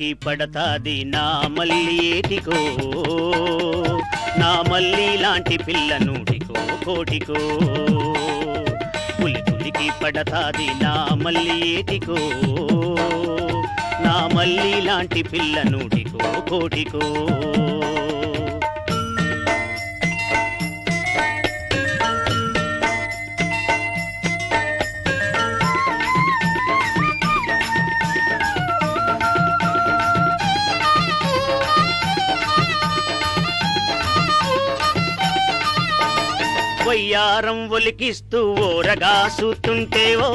పులికి పడతాది నా మల్లి ఏటికో నా మల్లి లాంటి పిల్ల నూటికో కోటికో పులి పులికి పడతాది నా మల్లి ఏటికో నా మల్లి లాంటి పిల్ల నూటికో కోటికో వయ్యారం ఒలికిస్తూ ఓరగా సూతుంటే ఓ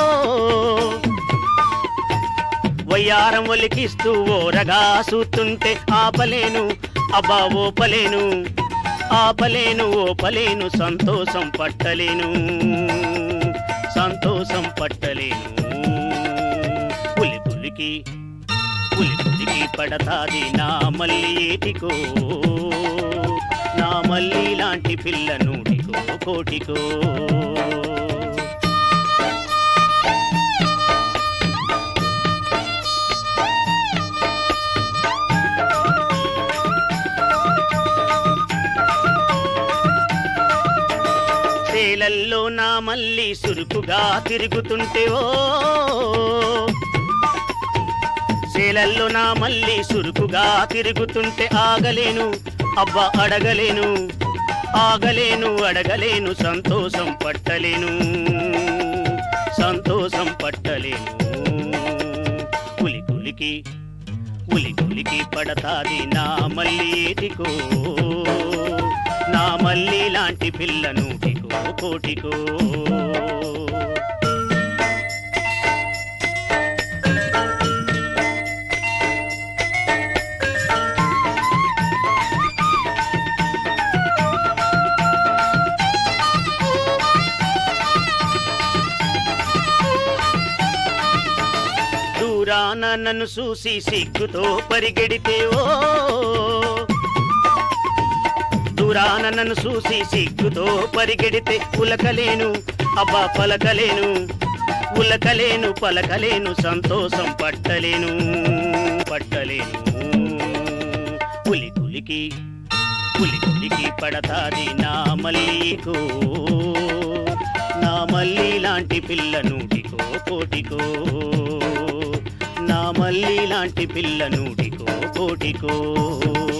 వయ్యారం ఒలికిస్తూ ఓరగా సూతుంటే ఆపలేను అబ్బా ఓపలేను ఆపలేను ఓపలేను సంతోషం పట్టలేను సంతోషం పట్టలేను పులి పులికి పులి పులికి పడతాది నా మల్లి ఏటికో నా మల్లి లాంటి పిల్ల నూటికో కోటికో సేలల్లో నా మల్లి సురుకుగా తిరుగుతుంటే ఓ సేలల్లో నా మల్లి సురుకుగా తిరుగుతుంటే ఆగలేను అబ్బా అడగలేను ఆగలేను అడగలేను సంతోషం పట్టలేను సంతోషం పట్టలేను పులి పులికి పులి పులికి పడతాది నా మల్లి ఏటికో నా మల్లి లాంటి పిల్ల నూటికో కోటికో దూరాన నన్ను చూసి సిగ్గుతో పరిగెడితే ఓ దూరాన నన్ను చూసి సిగ్గుతో పరిగెడితే ఉలకలేను అబ్బా పలకలేను ఉలకలేను పలకలేను సంతోషం పట్టలేను పట్టలేను పులి పులికి పులి పులికి పడతాది నా మల్లికో నా మల్లి లాంటి పిల్ల నూటికో కోటికో నా మల్లి లాంటి పిల్ల నూటికో కోటికో